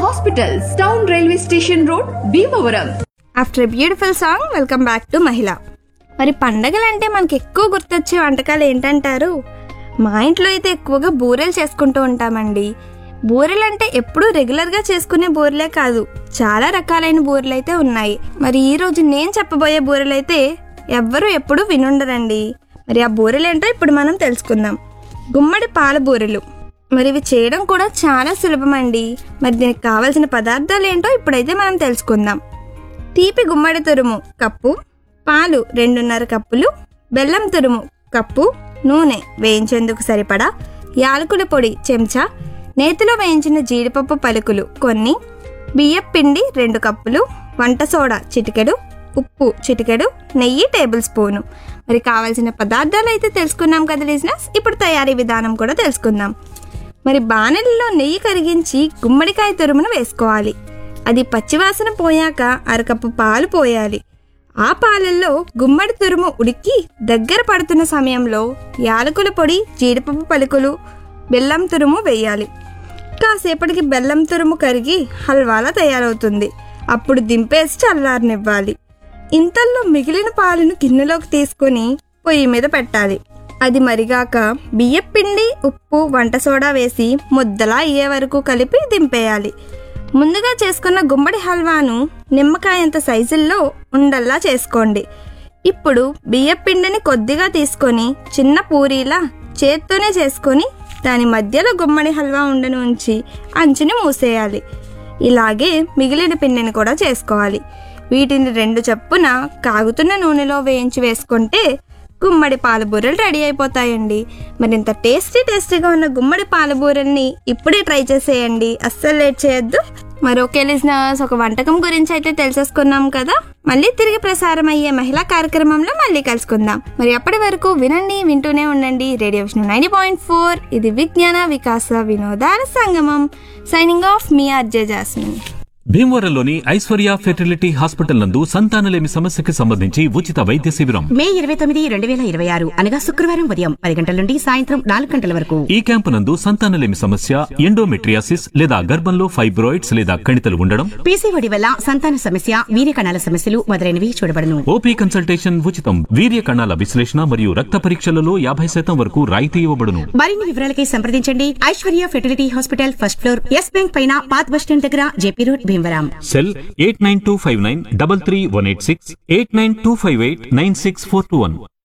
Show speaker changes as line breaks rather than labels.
hospitals town railway station road Bhimavaram
after beautiful song welcome back to Mahila మరి పండగలంటే మనకి ఎక్కువ గుర్తొచ్చే వంటకాలు ఏంటంటారు మా ఇంట్లో అయితే ఎక్కువగా బూరెలు చేసుకుంటూ ఉంటామండి బూరెలు అంటే ఎప్పుడూ రెగ్యులర్గా చేసుకునే బూరెలే కాదు చాలా రకాలైన బూరెలు అయితే ఉన్నాయి మరి ఈ రోజు నేను చెప్పబోయే బూరెలు అయితే ఎవ్వరూ ఎప్పుడూ వినుండరండి మరి ఆ బూరెలు ఏంటో ఇప్పుడు మనం తెలుసుకుందాం గుమ్మడి పాల బూరెలు మరి ఇవి చేయడం కూడా చాలా సులభమండి మరి దీనికి కావాల్సిన పదార్థాలు ఏంటో ఇప్పుడైతే మనం తెలుసుకుందాం తీపి గుమ్మడి తురుము కప్పు పాలు రెండున్నర కప్పులు బెల్లం తురుము కప్పు నూనె వేయించేందుకు సరిపడా యాలకుల పొడి చెంచా నేతిలో వేయించిన జీడిపప్పు పలుకులు కొన్ని బియ్యం పిండి రెండు కప్పులు వంట సోడా చిటికెడు ఉప్పు చిటికెడు నెయ్యి టేబుల్ స్పూను మరి కావాల్సిన పదార్థాలు అయితే తెలుసుకున్నాం కదా లిజినెస్ ఇప్పుడు తయారీ విధానం కూడా తెలుసుకుందాం మరి బాణలిలో నెయ్యి కరిగించి గుమ్మడికాయ తురుమును వేసుకోవాలి అది పచ్చివాసన పోయాక అరకప్పు పాలు పోయాలి ఆ పాలల్లో గుమ్మడి తురుము ఉడికి దగ్గర పడుతున్న సమయంలో యాలకుల పొడి జీడిపప్పు పలుకులు బెల్లం తురుము వేయాలి కాసేపటికి బెల్లం తురుము కరిగి హల్వాలా తయారవుతుంది అప్పుడు దింపేసి చల్లారనివ్వాలి ఇంతల్లో మిగిలిన పాలను గిన్నెలోకి తీసుకొని పొయ్యి మీద పెట్టాలి అది మరిగాక బియ్యం పిండి ఉప్పు వంట సోడా వేసి ముద్దలా అయ్యే వరకు కలిపి దింపేయాలి ముందుగా చేసుకున్న గుమ్మడి హల్వాను నిమ్మకాయంత సైజుల్లో ఉండల్లా చేసుకోండి ఇప్పుడు బియ్యం పిండిని కొద్దిగా తీసుకొని చిన్న పూరీలా చేత్తోనే చేసుకొని దాని మధ్యలో గుమ్మడి హల్వా ఉండను ఉంచి అంచుని మూసేయాలి ఇలాగే మిగిలిన పిండిని కూడా చేసుకోవాలి వీటిని రెండు చప్పున కాగుతున్న నూనెలో వేయించి వేసుకుంటే గుమ్మడి పాల బూరెలు రెడీ అయిపోతాయండి మరి ఇంత టేస్టీ టేస్టీగా ఉన్న గుమ్మడి పాల బూరెల్ని ఇప్పుడే ట్రై చేసేయండి అస్సలు లేట్ చేయొద్దు మరి ఓకే లిజనర్స్ ఒక వంటకం గురించి అయితే తెలిసేసుకున్నాం కదా మళ్ళీ తిరిగి ప్రసారం అయ్యే మహిళా కార్యక్రమంలో మళ్ళీ కలుసుకుందాం మరి అప్పటి వరకు వినండి వింటూనే ఉండండి radio Vishnu ninety point four ఇది విజ్ఞాన వికాస వినోదాల సంగమం సైనింగ్ ఆఫ్ మీ ఆర్జే జాస్మిన్
భీమవరంలోని ఐశ్వర్య ఫెర్టిలిటీ హాస్పిటల్ నందు సంతానలేమి సమస్యకి సంబంధించి ఉచిత వైద్య శిబిరం
మే ఇరవై తొమ్మిది రెండు వేల ఇరవై ఆరు అనగా శుక్రవారం ఉదయం పది గంటల నుండి సాయంత్రం నాలుగు గంటల వరకు
ఈ క్యాంపు నందు సంతానలేమి సమస్య ఎండోమెట్రియాసిస్ లేదా గర్భంలో ఫైబ్రాయిడ్స్ లేదా కణితలు ఉండడం
పీసీఓడి వల్ల సంతాన సమస్య వీర్య కణాల సమస్యలు మొదలైనవి చూడబడును
ఓపీ కన్సల్టేషన్ ఉచితం వీర్య కణాల విశ్లేషణ మరియు రక్త పరీక్షలలో యాభై శాతం వరకు రాయితీ ఇవ్వబడును
మరిన్ని వివరాలకై సంప్రదించండి Aishwarya fertility hospital first floor Yes bank పైన పాత్ బస్ స్టాండ్ దగ్గర JP road Bhimavaram
cell eight nine two five nine double three one eight six eight nine two five eight nine six four two one